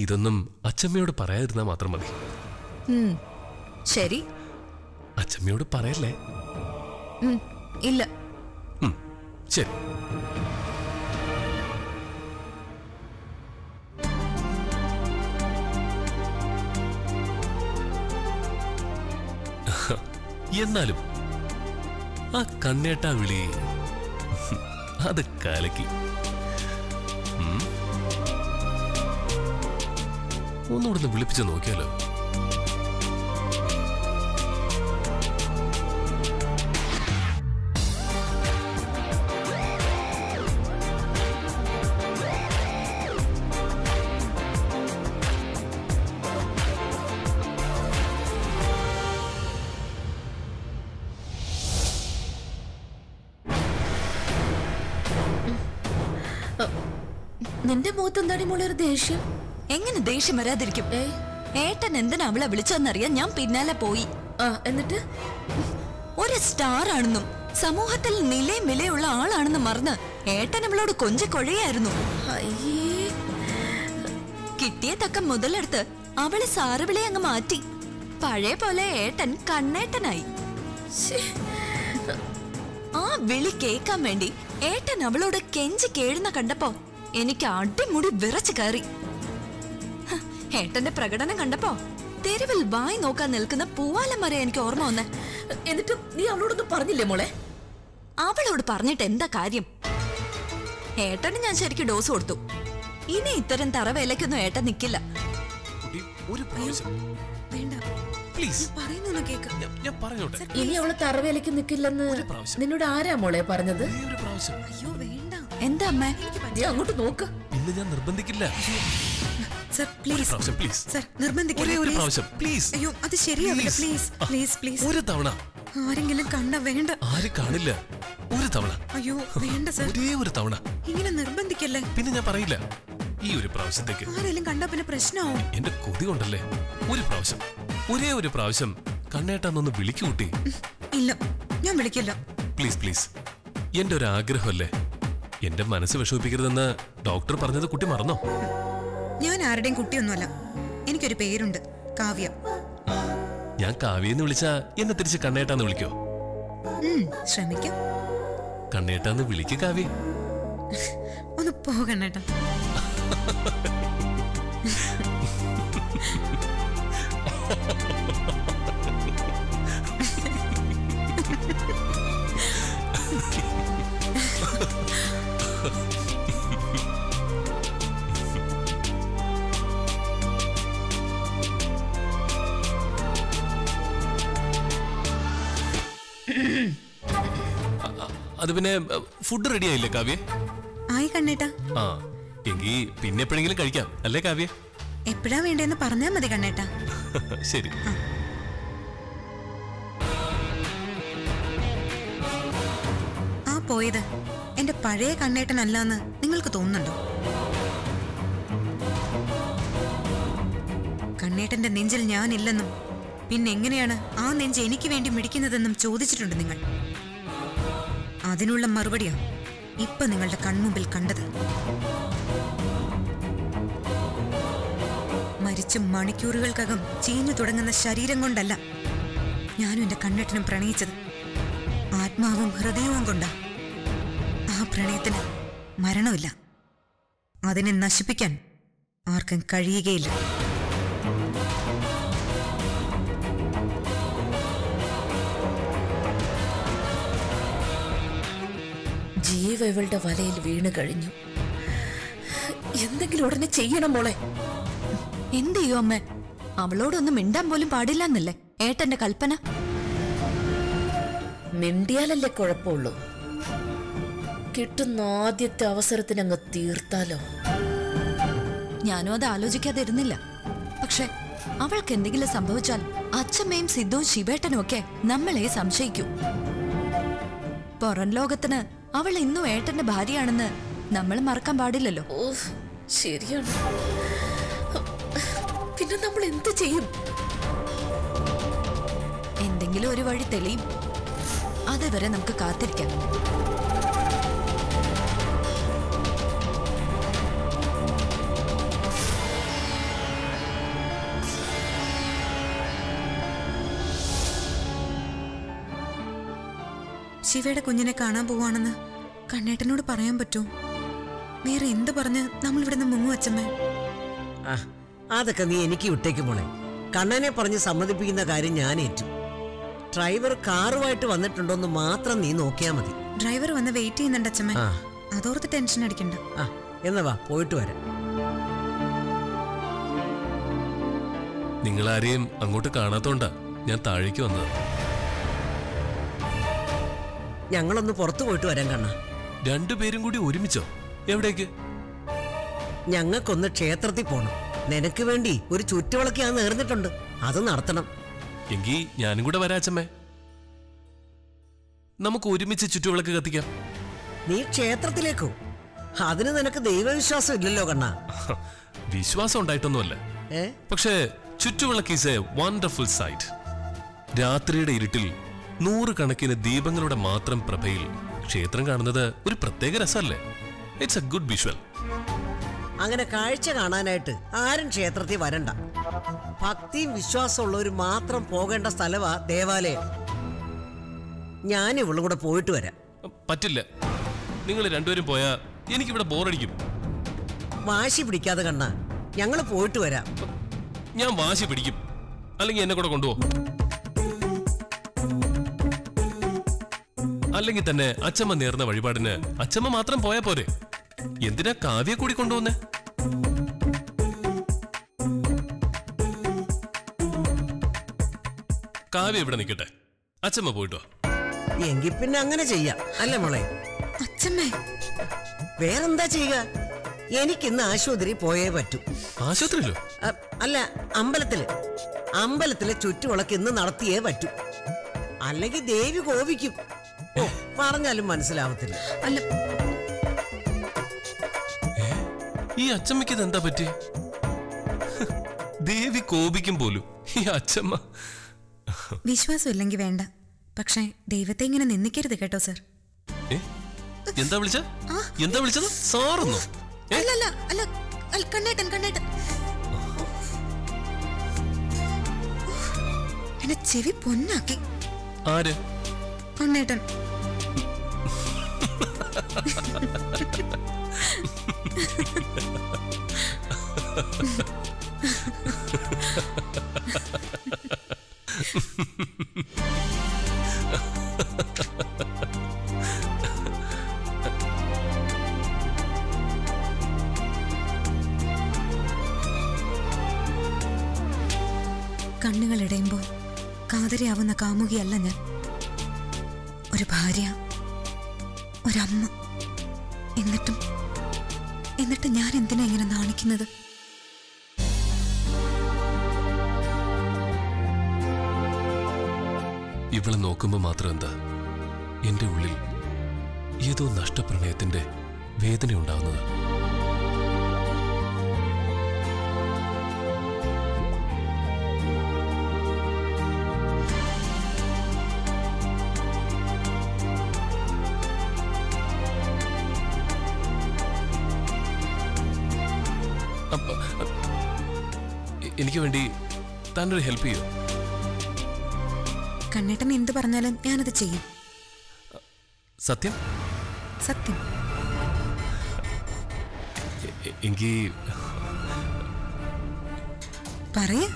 ഇതൊന്നും അച്ചമ്മയോട് പറയാതിരുന്നാ മാത്രം മതി ഉം, ശരി അച്ചമ്മയോട് പറയല്ലേ ഉം, ഇല്ല ഉം, ശരി എന്നാലും ആ കണ്ണേട്ടാ വിളി അത് കലക്കി ഉം. ഒന്നുകൂടെ ഒന്ന് വിളിപ്പിച്ച് നോക്കിയാലോ നിന്റെ മുഖത്ത് എന്താടി മോളെ ഒരു ദേഷ്യം എങ്ങനെ ദേഷ്യം വരാതിരിക്കും ഏ ഏട്ടൻ എന്തിനാ അവളെ വിളിച്ചോന്നറിയാൻ ഞാൻ പിന്നാലെ പോയി ആ എന്നിട്ട് ഒരു സ്റ്റാർ ആണെന്നും സമൂഹത്തിൽ നിലയും വിലയുള്ള ആളാണെന്നും മറന്ന് ഏട്ടൻ അവളോട് കൊഞ്ചി കൊഴയായിരുന്നു അയ്യേ കിട്ടിയ തക്കം മുതലെടുത്ത് അവള് സാറുവിളെ അങ്ങ് മാറ്റി പഴയ പോലെ ഏട്ടൻ കണ്ണേട്ടനായി ശ്ശേ. ആ വിളി കേക്കാൻ വേണ്ടി ഏട്ടൻ അവളോട് കെഞ്ചി കേഴുന്ന കണ്ടപ്പോ എനിക്ക് അടിമുടി വിറച്ചു കയറി ഹ്, ഏട്ടന്റെ പ്രകടനം കണ്ടപ്പോ തെരുവിൽ വായി നോക്കാൻ നിൽക്കുന്ന പൂവാലം വരെ എനിക്ക് ഓർമ്മ വന്നേ എന്നിട്ട് നീ അവളോടൊന്നും പറഞ്ഞില്ലേ മോളെ അവളോട് പറഞ്ഞിട്ട് എന്താ കാര്യം ഏട്ടന് ഞാൻ ശരിക്കും ഡോസ് കൊടുത്തു ഇനി ഇത്തരം തറവേലയ്ക്കൊന്നും ഏട്ടൻ നിക്കില്ല കുട്ടി, ഒരു പ്രാവശ്യം വേണ്ട പ്ലീസ് പറയുന്നൊന്ന് കേക്ക് ഞാൻ- ഞാൻ പറഞ്ഞോട്ടെ ഇനി അവള് തറവേലയ്ക്ക് നിക്കില്ലെന്ന് ഒരു പ്രാവശ്യം. നിന്നോട് ആരാ മോളെ പറഞ്ഞത് ഒരേ ഒരു പ്രാവശ്യം അയ്യോ വേണ്ട എന്താ അമ്മേ നീ അങ്ങോട്ട് നോക്ക് ഇന്ന് ഞാൻ നിർബന്ധിക്കില്ല സർ പ്ലീസ് പ്രാവശ്യം പ്ലീസ് സർ നിർബന്ധിക്കല്ലേ ഒരേ ഒരു please. പ്രാവശ്യം പ്ലീസ് അയ്യോ അത് ശരിയാവില്ല Please. പ്ലീസ് ആ. പ്ലീസ് പ്ലീസ് ഒരു തവണ ആരെങ്കിലും കണ്ട വേണ്ട ആരും കാണില്ല ഒരു തവണ അയ്യോ വേണ്ട സർ ഒരേ ഒരു തവണ ഇങ്ങനെ നിർബന്ധിക്കല്ലേ പിന്നെ ഞാൻ പറയില്ല ഈ ഒരു പ്രാവശ്യത്തേക്ക് ആരെങ്കിലും കണ്ടാ പിന്നെ പ്രശ്നമാവും എന്റെ കൊതി കൊണ്ടല്ലേ ഒരു പ്രാവശ്യം ഒരേ ഒരു പ്രാവശ്യം കണ്ണേട്ടാന്നൊന്ന് വിളിക്കു കൂട്ടി ഇല്ല ഞാൻ വിളിക്കില്ല പ്ലീസ് പ്ലീസ് എന്റെ ഒരു ആഗ്രഹമല്ലേ എന്റെ മനസ്സ് വിഷമിപ്പിക്കരുതെന്ന് ഡോക്ടർ പറഞ്ഞത് കുട്ടി മറന്നോ ഞാൻ ആരുടെയും കുട്ടിയൊന്നുമല്ല എനിക്കൊരു പേരുണ്ട് കാവ്യ ഞാൻ കാവ്യെന്ന് വിളിച്ചാ എന്നെ തിരിച്ച് കണ്ണേട്ടാന്ന് വിളിക്കോ ഉം, ശ്രമിക്കാം കണ്ണേട്ടാന്ന് വിളിക്ക് കാവ്യ ഒന്ന് പോകണേട്ടാ അത് പിന്നെ ഫുഡ് റെഡി ആയില്ലേ കാവ്യ ആയി കണ്ണേട്ടാ ആ എങ്കി പിന്നെ എപ്പോഴെങ്കിലും കഴിക്കാം അല്ലേ കാവ്യ എപ്പോഴാ വേണ്ടേന്ന് പറഞ്ഞാ മതി കണ്ണേട്ടാ ശരി ആ പോയത് എന്റെ പഴയ കണ്ണേട്ടനല്ലാന്ന് നിങ്ങൾക്ക് തോന്നുന്നുണ്ടോ കണ്ണേട്ടന്റെ നെഞ്ചിൽ ഞാനില്ലെന്നും പിന്നെ എങ്ങനെയാണ് ആ നെഞ്ച് എനിക്ക് വേണ്ടി മിടിക്കുന്നതെന്നും ചോദിച്ചിട്ടുണ്ട് നിങ്ങൾ അതിനുള്ള മറുപടിയാ ഇപ്പൊ നിങ്ങളുടെ കൺമുമ്പിൽ കണ്ടത് മരിച്ച മണിക്കൂറുകൾക്കകം ചീഞ്ഞു തുടങ്ങുന്ന ശരീരം കൊണ്ടല്ല ഞാനും എന്റെ കണ്ണേട്ടനും പ്രണയിച്ചത് ആത്മാവും ഹൃദയവും കൊണ്ടാ ആ പ്രണയത്തിന് മരണമില്ല അതിനെ നശിപ്പിക്കാൻ ആർക്കും കഴിയുകയില്ല ജീവ ഇവളുടെ വലയിൽ വീണ് കഴിഞ്ഞു എന്തെങ്കിലും ഉടനെ ചെയ്യണം മോളെ എന്ത് ചെയ്യും അമ്മേ അവളോടൊന്നും മിണ്ടാൻ പോലും പാടില്ല എന്നല്ലേ ഏട്ടന്റെ കൽപ്പന മിണ്ടിയാലല്ലേ കുഴപ്പമുള്ളൂ കിട്ടുന്ന ആദ്യത്തെ അവസരത്തിന് അങ്ങ് തീർത്താലോ ഞാനും അത് ആലോചിക്കാതെ ഇരുന്നില്ല പക്ഷെ അവൾക്ക് എന്തെങ്കിലും സംഭവിച്ചാൽ അച്ഛമ്മയും സിദ്ധുവും ശിവേട്ടനും ഒക്കെ നമ്മളെ സംശയിക്കും പുറം ലോകത്തിന് അവൾ ഇന്നും ഏട്ടന്റെ ഭാര്യയാണെന്ന് നമ്മൾ മറക്കാൻ പാടില്ലല്ലോ ഓ ശരിയാണ് പിന്നെ നമ്മൾ എന്ത് ചെയ്യും എന്തെങ്കിലും ഒരു വഴി തെളിയും അതുവരെ നമുക്ക് കാത്തിരിക്കാം ശിവയുടെ കുഞ്ഞിനെ കാണാൻ പോവാണെന്ന് കണ്ണേട്ടനോട് പറയാൻ പറ്റുമോ വേറെ എന്ത് പറഞ്ഞ് നമ്മൾ ഇവിടുന്ന് മുങ്ങു അച്ഛമ്മേ ആ അതൊക്കെ നീ എനിക്ക് വിട്ടേക്ക് മോളെ കണ്ണനെ പറഞ്ഞ് സമ്മതിപ്പിക്കുന്ന കാര്യം ഞാൻ ഏറ്റു ഡ്രൈവർ കാറുമായിട്ട് വന്നിട്ടുണ്ടോന്ന് മാത്രം നീ നോക്കിയാ മതി ഡ്രൈവർ വന്ന് വെയിറ്റ് ചെയ്യുന്നുണ്ട് അച്ഛമ്മേ ആ അതോർത്ത് ടെൻഷൻ അടിക്കണ്ട ആ എന്നാ വാ പോയിട്ട് വരാം നിങ്ങളാരെയും അങ്ങോട്ട് കാണാത്തോണ്ടാ ഞാൻ താഴേക്ക് വന്നത് ഞങ്ങളൊന്ന് പുറത്തു പോയിട്ട് വരാം കണ്ണ രണ്ടുപേരും കൂടി ഒരുമിച്ചോ എവിടേക്ക് ഞങ്ങൾക്കൊന്ന് ക്ഷേത്രത്തിൽ പോണം നിനക്ക് വേണ്ടി ഒരു ചുറ്റുവിളക്ക് ഞാൻ നേർന്നിട്ടുണ്ട് അത് നടത്തണം എങ്കി ഞാനും കൂടെ വരാച്ചമ്മേ നമുക്ക് ഒരുമിച്ച് ചുറ്റുവിളക്ക് കത്തിക്കാം നീ ക്ഷേത്രത്തിലേക്കോ അതിന് നിനക്ക് ദൈവവിശ്വാസം ഇല്ലല്ലോ കണ്ണ വിശ്വാസം ഉണ്ടായിട്ടൊന്നുമല്ല ഏ പക്ഷേ ചുറ്റുവിളക്ക് ഈസ് എ വണ്ടർഫുൾ സൈറ്റ് രാത്രിയുടെ ഇരുട്ടിൽ നൂറുകണക്കിന് ദീപങ്ങളുടെ മാത്രം പ്രഭയിൽ ക്ഷേത്രം കാണുന്നത് ഒരു പ്രത്യേക രസമല്ലേ ഇറ്റ്സ് എ ഗുഡ് വിഷ്വൽ അങ്ങനെ കാഴ്ച കാണാനായിട്ട് ആരും ക്ഷേത്രത്തിൽ വരണ്ട ഭക്തിയും വിശ്വാസമുള്ളവർ മാത്രം പോകേണ്ട സ്ഥലമാ ദേവാലയം ഞാൻ ഇവളും കൂടെ പോയിട്ട് വരാം പറ്റില്ല നിങ്ങൾ രണ്ടുപേരും പോയാ എനിക്കിവിടെ ബോറടിക്കും വാശി പിടിക്കാതെ കണ്ണ ഞങ്ങൾ പോയിട്ട് വരാം ഞാൻ വാശി പിടിക്കും അല്ലെങ്കിൽ എന്നെ കൂടെ കൊണ്ടുപോകും അല്ലെങ്കിൽ തന്നെ അച്ചമ്മ നേർന്ന വഴിപാടിന് അച്ചമ്മ മാത്രം പോയാ പോരെ എന്തിനാ കാവ്യ കൂടി കൊണ്ടുവന്നേ കാവ്യ ഇവിടെ നിൽക്കട്ടെ അച്ചമ്മ പോയിട്ടോ എങ്കിൽ പിന്നെ അങ്ങനെ ചെയ്യാം അല്ലേ മോളെ അച്ഛമ്മേ വേറെന്താ ചെയ്യുക എനിക്കിന്ന് ആശുപത്രി പോയേ പറ്റൂ ആശുപത്രിയിലോ അ- അല്ല അമ്പലത്തില് അമ്പലത്തിലെ ചുറ്റുവിളക്ക് ഇന്ന് നടത്തിയേ പറ്റൂ അല്ലെങ്കിൽ ദേവി കോപിക്കും ഓ പറഞ്ഞാലും മനസ്സിലാവത്തില്ല അല്ല ഈ അച്ചമ്മയ്ക്ക് ഇതെന്താ പറ്റി ദേവി കോപിക്കും പോലും ഈ അച്ചമ്മ വിശ്വാസം ഇല്ലെങ്കിൽ വേണ്ട പക്ഷേ ദൈവത്തെ ഇങ്ങനെ നിന്ദിക്കരുത് കേട്ടോ സർ ഏ? എന്താ വിളിച്ച എന്താ വിളിച്ചത് സാറെന്നോ ഏ? അല്ല അല്ല അല്ല അല്ല, കണ്ണേട്ടൻ കണ്ണേട്ടൻ എന്നെ ചെവി പൊന്നാക്കി ആര് കണ്ണേട്ടൻ കണ്ണുകളിടയുമ്പോൾ കാതരയാവുന്ന കാമുകിയല്ല ഞാൻ ഒരു ഭാര്യ ഒരമ്മ എന്നിട്ടും എന്നിട്ട് ഞാൻ എന്തിനാ ഇങ്ങനെ നാണിക്കുന്നത് ഇവളെ നോക്കുമ്പോ മാത്രം എന്താ എന്റെ ഉള്ളിൽ ഏതോ നഷ്ടപ്രണയത്തിന്റെ വേദന ഉണ്ടാവുന്നത് അപ്പ- എ- എനിക്ക് വേണ്ടി താനൊരു ഹെൽപ്പ് ചെയ്യോ കണ്ണേട്ടൻ എന്ത് പറഞ്ഞാലും ഞാനത് ചെയ്യും സത്യം സത്യം എ- എ- എങ്കി പറയ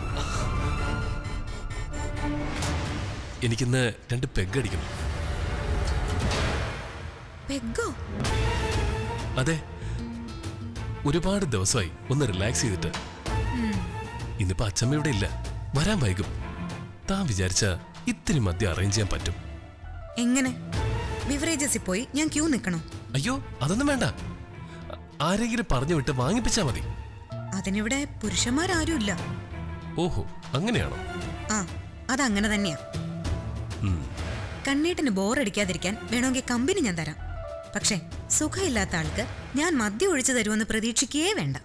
എനിക്കിന്ന് രണ്ട് പെഗ് അടിക്കണം പെഗോ അതെ ഒരുപാട് ദിവസമായി ഒന്ന് റിലാക്സ് ചെയ്തിട്ട് ഇന്നിപ്പോ അച്ഛമ്മ ഇവിടെ ഇല്ല വരാൻ വൈകും താൻ വിചാരിച്ച ഇത്തിരി മദ്യം അറേഞ്ച് ചെയ്യാൻ പറ്റും എങ്ങനെ ബിവറേജസിൽ പോയി ഞാൻ ക്യൂ നിൽക്കണോ അയ്യോ അതൊന്നും വേണ്ട ആ- ആരെങ്കിലും പറഞ്ഞു വിട്ട് വാങ്ങിപ്പിച്ചാ മതി അതിനിവിടെ പുരുഷന്മാരാരും ഇല്ല ഓഹോ അങ്ങനെയാണോ ആ അതങ്ങനെ തന്നെയാ ഉം. കണ്ണീട്ടിന് ബോറടിക്കാതിരിക്കാൻ വേണമെങ്കിൽ കമ്പനി ഞാൻ തരാം പക്ഷേ സുഖമില്ലാത്ത ആൾക്ക് ഞാൻ മദ്യം ഒഴിച്ചു തരുമെന്ന് പ്രതീക്ഷിക്കേ വേണ്ട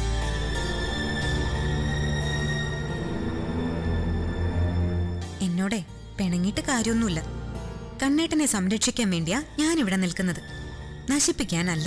എന്നോടെ പിണങ്ങിയിട്ട് കാര്യമൊന്നുമില്ല കണ്ണേട്ടനെ സംരക്ഷിക്കാൻ വേണ്ടിയാ ഞാൻ ഇവിടെ നിൽക്കുന്നത് നശിപ്പിക്കാനല്ല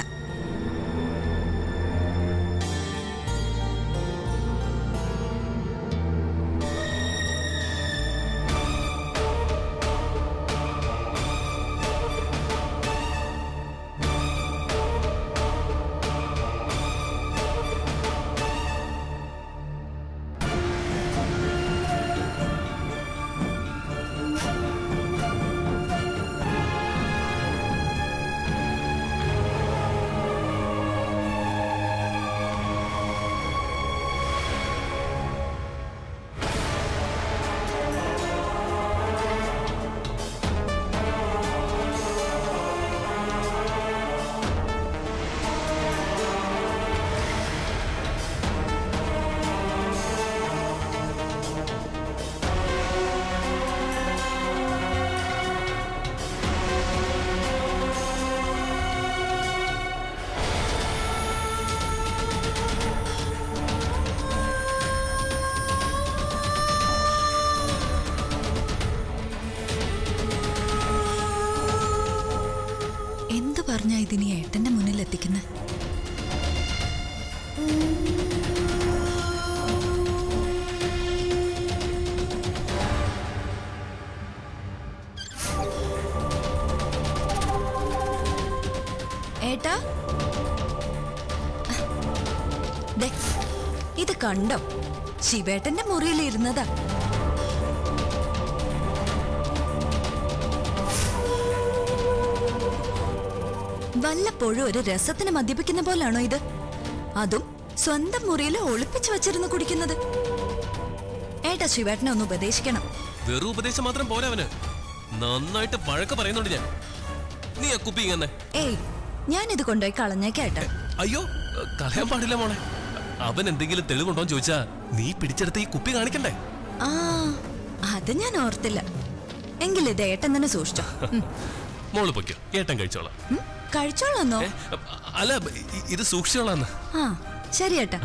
എന്ത് പറഞ്ഞാ ഇതിനി ഏട്ടന്റെ മുന്നിൽ എത്തിക്കുന്നത് ഏട്ടാ ദേ, ഇത് കണ്ടോ ശിവേട്ടന്റെ മുറിയിൽ ഇരുന്നതാ വല്ലപ്പോഴും ഒരു രസത്തിന് മദ്യപിക്കുന്ന പോലാണോ ഇത് അതും സ്വന്തം മുറിയിൽ ഒളിപ്പിച്ചു വച്ചിരുന്ന് കുടിക്കുന്നത് ഏട്ടാ ശിവേട്ടനെ ഒന്ന് ഉപദേശിക്കണം വെറും ഉപദേശം മാത്രം പോരാ അവന് നന്നായിട്ട് വഴക്ക് പറയുന്നുണ്ട് ഞാൻ നീ ആ കുപ്പി ഇങ്ങനെ ഏയ് ഞാനിത് കൊണ്ടുപോയി കളഞ്ഞേക്കേട്ടാ അയ്യോ കളയാൻ പാടില്ല മോളെ അവൻ എന്തെങ്കിലും തെളിവുണ്ടോ എന്ന് ചോദിച്ചാ നീ പിടിച്ചെടുത്ത് ഈ കുപ്പി കാണിക്കണ്ടേ ആ അത് ഞാൻ ഓർത്തില്ല എങ്കിൽ ഇത് ഏട്ടൻ തന്നെ സൂക്ഷിച്ചോ ഉം. മോള് പൊയ്ക്കോ ഏട്ടൻ കഴിച്ചോളാം ഉം, കഴിച്ചോളാന്നോ ഏ, അല്ല ഇ- ഇത് സൂക്ഷിച്ചോളാന്ന് ആ ശരി ഏട്ടാ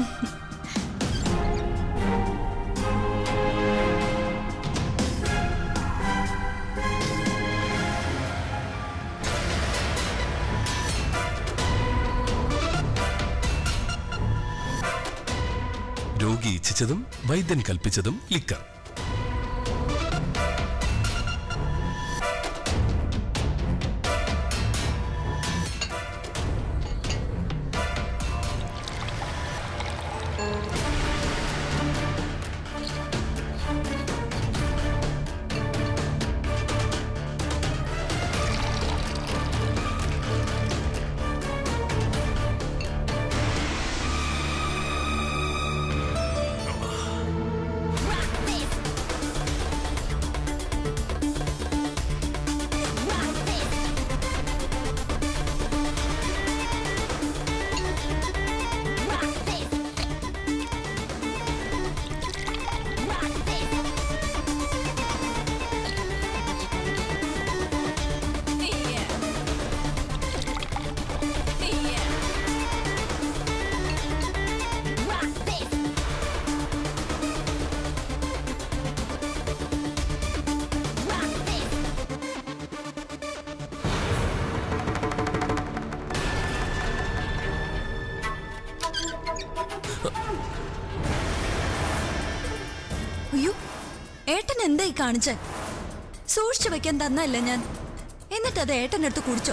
രോഗി ഇച്ഛിച്ചതും വൈദ്യൻ കൽപ്പിച്ചതും ലിക്കർ അയ്യോ ഏട്ടൻ എന്തായി കാണിച്ചേ സൂക്ഷിച്ചു വെക്കാൻ തന്നല്ല ഞാൻ എന്നിട്ട് അത് ഏട്ടൻ്റെ അടുത്ത് കുടിച്ചോ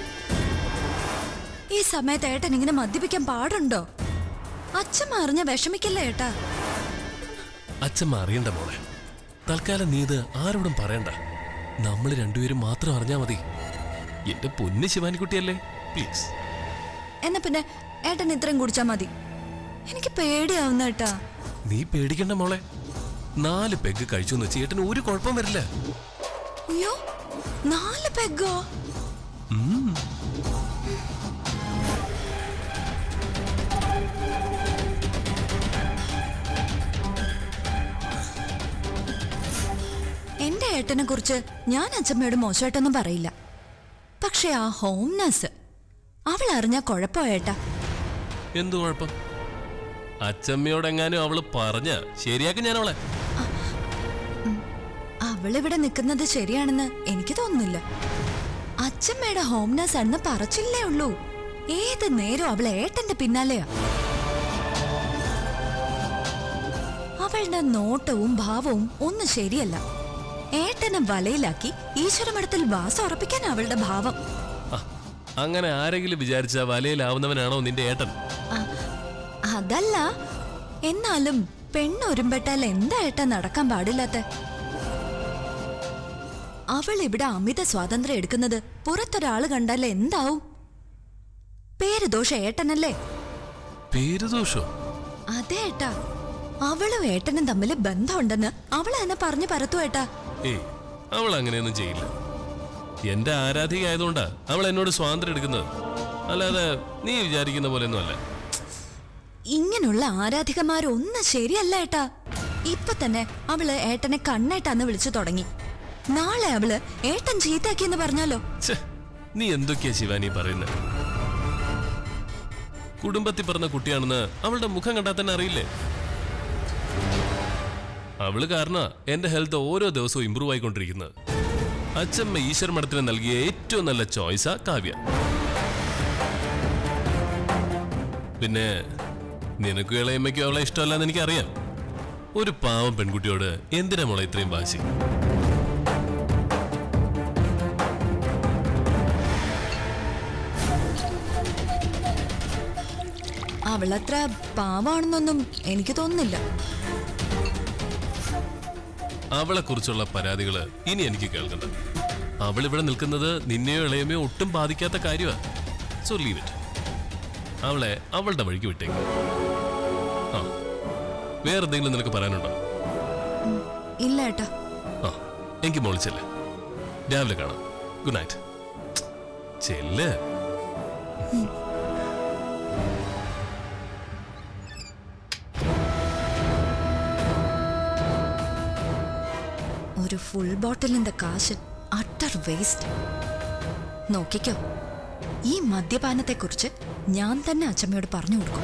ഈ സമയത്ത് ഏട്ടൻ ഇങ്ങനെ മദ്യപിക്കാൻ പാടുണ്ടോ അച്ഛൻ അറിഞ്ഞ വിഷമിക്കല്ലേ ഏട്ടാ അച്ഛൻ അറിയണ്ട മോളെ തൽക്കാലം നീ ഇത് ആരോടും പറയണ്ട നമ്മൾ രണ്ടുപേരും മാത്രം അറിഞ്ഞാ മതി എന്റെ പൊന്നു ശിവാനിക്കുട്ടിയല്ലേ പ്ലീസ് എന്നാ പിന്നെ ഏട്ടൻ ഇത്രയും കുടിച്ചാ മതി എനിക്ക് പേടിയാവുന്ന ഏട്ടാ നീ പേടിക്കണ്ട മോളെ നാല് പെഗ് കഴിച്ചു എന്ന് വെച്ച് ഏട്ടന് ഒരു കുഴപ്പം വരില്ല അയ്യോ നാല് പെഗോ എന്റെ ഏട്ടനെ കുറിച്ച് ഞാൻ അച്ഛമ്മയോട് മോശമായിട്ടൊന്നും പറയില്ല പക്ഷെ ആ ഹോം നഴ്സ് അവൾ അറിഞ്ഞ കുഴപ്പോ ഏട്ടാ എന്തു കുഴപ്പം അച്ചമ്മയോടെങ്ങാനും അവള് പറഞ്ഞ ശരിയാക്കി ഞാൻ അവളെ അവളിവിടെ നിൽക്കുന്നത് ശരിയാണെന്ന് എനിക്ക് തോന്നുന്നില്ല അച്ഛമ്മയുടെ ഹോം നഴ്സ് ആണെന്ന് പറച്ചില്ലേ ഉള്ളൂ ഏത് നേരം അവൾ ഏട്ടന്റെ പിന്നാലെയാ അവളുടെ നോട്ടവും ഭാവവും ഒന്നും ശരിയല്ല ഏട്ടനെ വലയിലാക്കി ഈശ്വരമഠത്തിൽ വാസം ഉറപ്പിക്കാൻ അവളുടെ ഭാവം ആ, അങ്ങനെ ആരെങ്കിലും വിചാരിച്ച വലയിലാവുന്നവനാണോ നിന്റെ ഏട്ടൻ ആ, അതല്ല എന്നാലും പെണ്ണൊരുമ്പെട്ടാൽ എന്താ ഏട്ടാ നടക്കാൻ പാടില്ലാത്ത അവൾ ഇവിടെ അമിത സ്വാതന്ത്ര്യം എടുക്കുന്നത് പുറത്തൊരാള് കണ്ടാൽ എന്താവും പേര് ദോഷ ഏട്ടനല്ലേ പേര് ദോഷോ അതെ ഏട്ടാ അവളും ഏട്ടനും തമ്മിൽ ബന്ധമുണ്ടെന്ന് അവൾ എന്നെ പറഞ്ഞു പരത്തു ഏട്ടാ ഏയ് അവൾ അങ്ങനെയൊന്നും ചെയ്യില്ല എന്റെ ആരാധിക ആയതുകൊണ്ടാ അവൾ എന്നോട് സ്വാതന്ത്ര്യം എടുക്കുന്നത് അല്ലാതെ നീ വിചാരിക്കുന്ന പോലെയൊന്നും അല്ല ഇങ്ങനുള്ള ആരാധികമാരൊന്നും ശരിയല്ല ഏട്ടാ ഇപ്പൊ തന്നെ അവള് ഏട്ടനെ കണ്ണേട്ടാന്ന് വിളിച്ചു തുടങ്ങി നാളെ അവള് ഏട്ടൻ ചീത്താക്കിയെന്ന് പറഞ്ഞാലോ ഛെ, നീ എന്തൊക്കെയാ ശിവാനി പറയുന്നത് കുടുംബത്തിൽ പറഞ്ഞ കുട്ടിയാണെന്ന് അവളുടെ മുഖം കണ്ടാൽ തന്നെ അറിയില്ലേ അവള് കാരണ എന്റെ ഹെൽത്ത് ഓരോ ദിവസവും ഇമ്പ്രൂവ് ആയിക്കൊണ്ടിരിക്കുന്നത് അച്ഛമ്മ ഈശ്വര മഠത്തിന് നൽകിയ ഏറ്റവും നല്ല ചോയ്സാ കാവ്യ പിന്നെ നിനക്കും ഇളയമ്മയ്ക്കും അവളെ ഇഷ്ടമല്ലെന്ന് എനിക്കറിയാം ഒരു പാവം പെൺകുട്ടിയോട് എന്തിനാ മോളെ ഇത്രയും വാശി അവളത്ര പാവാണെന്നൊന്നും എനിക്ക് തോന്നുന്നില്ല അവളെ കുറിച്ചുള്ള പരാതികള് ഇനി എനിക്ക് കേൾക്കണ്ട അവൾ ഇവിടെ നിൽക്കുന്നത് നിന്നെയോ ഇളയമയോ ഒട്ടും ബാധിക്കാത്ത കാര്യമാ സോ ലീവ് ഇറ്റ് അവളെ അവളുടെ വഴിക്ക് വിട്ടേക്ക് ആ വേറെ എന്തെങ്കിലും നിനക്ക് പറയാനുണ്ടോ ഇല്ല ഏട്ടാ ആ എനിക്ക് മോളി ചെല്ല് രാവിലെ കാണാം ഗുഡ് നൈറ്റ് ചെല്ല് ഒരു ഫുൾ ബോട്ടിലിന്റെ കാശ് അട്ടർ വേസ്റ്റ് നോക്കിക്കോ ഈ മദ്യപാനത്തെക്കുറിച്ച് ഞാൻ തന്നെ അച്ഛമ്മയോട് പറഞ്ഞു കൊടുക്കും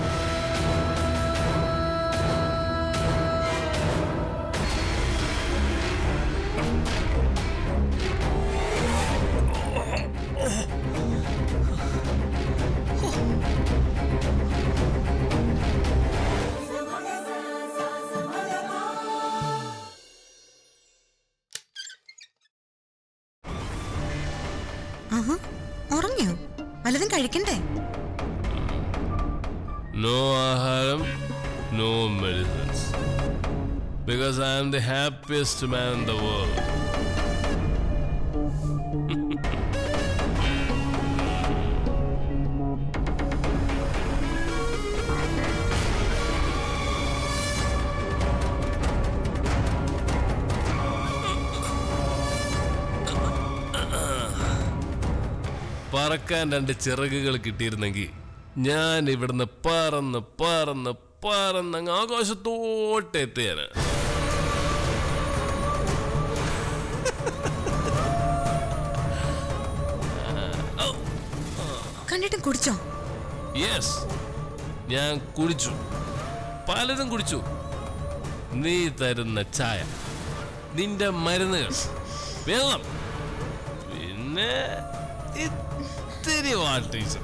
ആഹാ ഉറങ്ങിയോ വല്ലതും കഴിക്കണ്ടേ നോ ആഹാരം no medicines because I am the happiest man in the world പറക്കാൻ രണ്ട് ചിറകുകൾ കിട്ടിയിരുന്നെങ്കിൽ ഞാൻ ഇവിടുന്ന് പറന്ന് പറന്ന് പറന്ന് അങ്ങ് ആകാശത്തോട്ട് എത്തിയാണ് കണ്ടിട്ടും കുടിച്ചോ യെസ് ഞാൻ കുടിച്ചു പലതും കുടിച്ചു നീ തരുന്ന ചായ നിന്റെ മരുന്നുകൾ വെള്ളം പിന്നെ ഇത്തിരി വാട്ടീസ്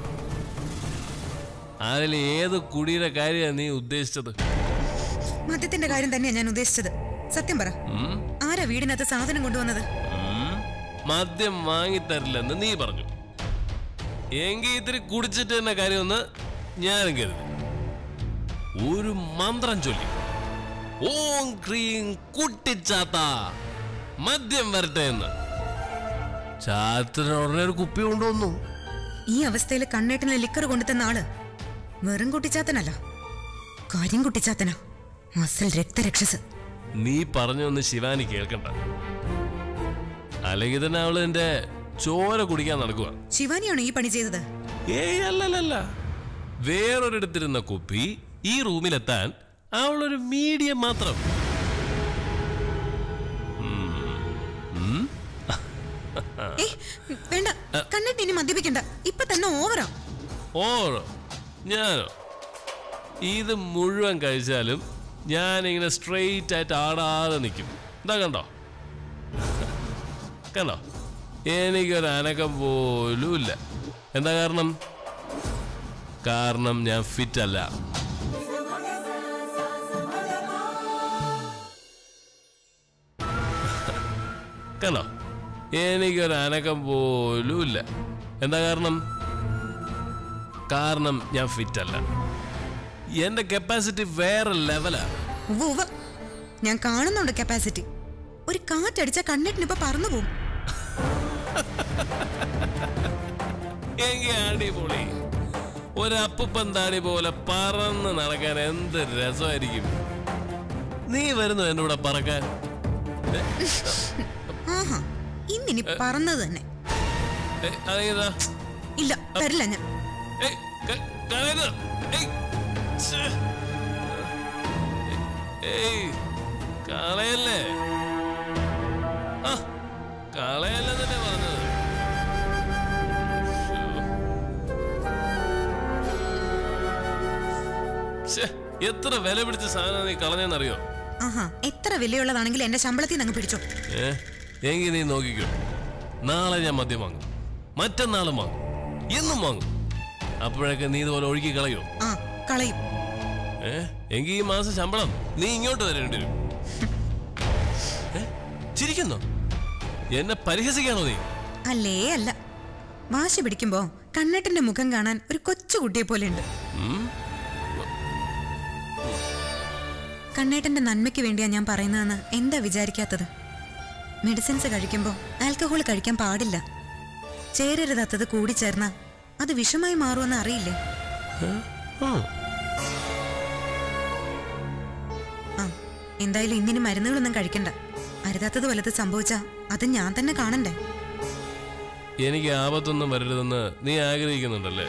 അതിൽ ഏത് കുടിയുടെ കാര്യമാണ് നീ ഉദ്ദേശിച്ചത് മദ്യത്തിന്റെ കാര്യം തന്നെയാ ഞാൻ ഉദ്ദേശിച്ചത് സത്യം പറ ഉം? ആരാ വീടിനകത്ത് സാധനം കൊണ്ടുവന്നത് ഉം. മദ്യം വാങ്ങിത്തരില്ലെന്ന് നീ പറഞ്ഞു എങ്കിൽ ഇത്തിരി കുടിച്ചിട്ട് തന്നെ കാര്യമെന്ന് ഞാനും കരുതി ഒരു മന്ത്രം ചൊല്ലി ഓം ക്രീം കുട്ടിച്ചാത്ത മദ്യം വരട്ടെ എന്ന് ചാത്തിന് ഉടനെ ഒരു കുപ്പി കൊണ്ടുവന്നു ഈ അവസ്ഥയിൽ കണ്ണേട്ടിന് ലിക്കർ കൊണ്ടുതന്ന ആള് വെറും കുട്ടിച്ചാത്തനല്ല കാര്യം കുട്ടിച്ചാത്തനാ അസൽ രക്തരക്ഷസ് നീ പറഞ്ഞൊന്ന് ശിവാനി കേൾക്കണ്ട അല്ലെങ്കിൽ തന്നെ അവള് എന്റെ ചോര കുടിക്കാൻ നടക്കുക ശിവാനിയാണോ ഈ പണി ചെയ്തത് ഏയ് അല്ലല്ല വേറൊരിടത്തിരുന്ന കുപ്പി ഈ റൂമിലെത്താൻ അവളൊരു മീഡിയം മാത്രം ഏ വേണ്ട കണ്ണേട്ട് ഇനി മദ്യപിക്കണ്ട ഇപ്പൊ തന്നെ ഓവറാ ഓരോ ഞാനോ ഇത് മുഴുവൻ കഴിച്ചാലും ഞാനിങ്ങനെ സ്ട്രെയിറ്റ് ആയിട്ട് ആടാതെ നിൽക്കും എന്താ കണ്ടോ കണ്ടോ എനിക്കൊരു അനക്കം പോലും ഇല്ല എന്താ കാരണം കാരണം ഞാൻ ഫിറ്റ് അല്ല കണ്ടോ എനിക്കൊരു അനക്കം പോലും ഇല്ല എന്താ കാരണം കാരണം ഞാൻ ഫിറ്റ് അല്ല എന്റെ കപ്പാസിറ്റി വേറെ ലെവലാ ഉവ്വ് ഉവ്വ്. ഞാൻ കാണുന്നുണ്ട് കപ്പാസിറ്റി ഒരു കാറ്റടിച്ച കണ്ണിട്ടിന് ഇപ്പൊ പറന്നു പോകും എങ്കി അടിപൊളി ഒരു അപ്പുപ്പന്താണി പോലെ പറന്ന് നടക്കാൻ എന്ത് രസമായിരിക്കും നീ വരുന്നു എന്നോട് പറക്കാൻ ഏ, ആഹാ ഇന്നിനി പറന്നത് തന്നെ ഏ, അതേതാ ഇല്ല തരില്ല ഞാൻ ഏയ്, ക- കളയരുത്. ഏയ്, ഛെ. ഏയ്, കളയല്ലേ ആ കളയല്ലെന്നെ പറഞ്ഞത് ശ്ശേ, എത്ര വില പിടിച്ച സാധനം നീ ആഹാ എത്ര വിലയുള്ളതാണെങ്കിൽ എന്റെ ശമ്പളത്തിൽ നിന്ന് അങ്ങ് പിടിച്ചോ ഏ എങ്കിൽ നീ നോക്കിക്കോ നാളെ ഞാൻ മദ്യം വാങ്ങും മറ്റന്നാളും വാങ്ങും എന്നും വാങ്ങും അപ്പോഴൊക്കെ നീ ഇതുപോലെ ഒഴുകി കളയോ ആ കളയും ഏ എങ്കിൽ ഈ മാസം ശമ്പളം നീ ഇങ്ങോട്ട് തരേണ്ടി വരും ഏ? ചിരിക്കുന്നോ എന്നെ പരിഹസിക്കാണോ നീ അല്ലേ അല്ല വാശി പിടിക്കുമ്പോ കണ്ണേട്ടന്റെ മുഖം കാണാൻ ഒരു കൊച്ചു കുട്ടിയെ പോലെയുണ്ട് ഉം? കണ്ണേട്ടന്റെ നന്മയ്ക്ക് വേണ്ടിയാ ഞാൻ പറയുന്നതെന്ന് എന്താ വിചാരിക്കാത്തത് മെഡിസിൻസ് കഴിക്കുമ്പോൾ ആൽക്കഹോൾ കഴിക്കാൻ പാടില്ല ചേരരുതാത്തത് കൂടിച്ചേർന്ന അത് വിഷമായി മാറുമെന്ന് അറിയില്ലേ ഉം. ആ എന്തായാലും ഇന്നിനി മരുന്നുകളൊന്നും കഴിക്കണ്ട അരുതാത്തത് വല്ലത് സംഭവിച്ചാ അത് ഞാൻ തന്നെ കാണണ്ടേ എനിക്ക് ആപത്തൊന്നും വരരുതെന്ന് നീ ആഗ്രഹിക്കുന്നുണ്ടല്ലേ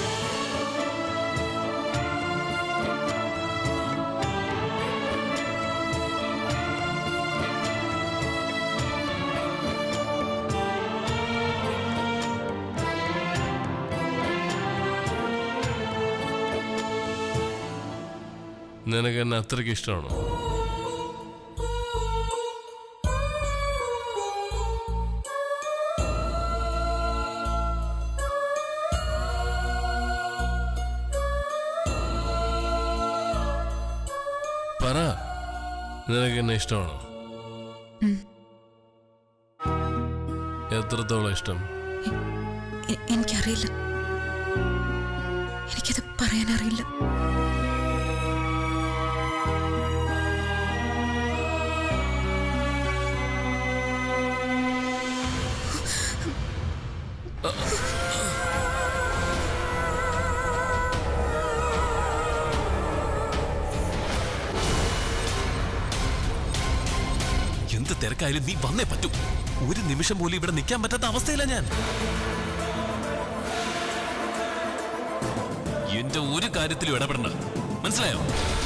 നിനക്ക് എന്നെ അത്രയ്ക്ക് ഇഷ്ടമാണോ പറ നിനക്ക് എന്നെ ഇഷ്ടമാണോ എത്രത്തോളം ഇഷ്ടം എ- എനിക്കറിയില്ല എനിക്കത് പറയാനറിയില്ല എന്ത് തിരക്കായാലും നീ വന്നേ പറ്റൂ ഒരു നിമിഷം പോലും ഇവിടെ നിൽക്കാൻ പറ്റാത്ത അവസ്ഥയില്ല ഞാൻ എന്റെ ഒരു കാര്യത്തിലും ഇടപെടണ്ട മനസ്സിലായോ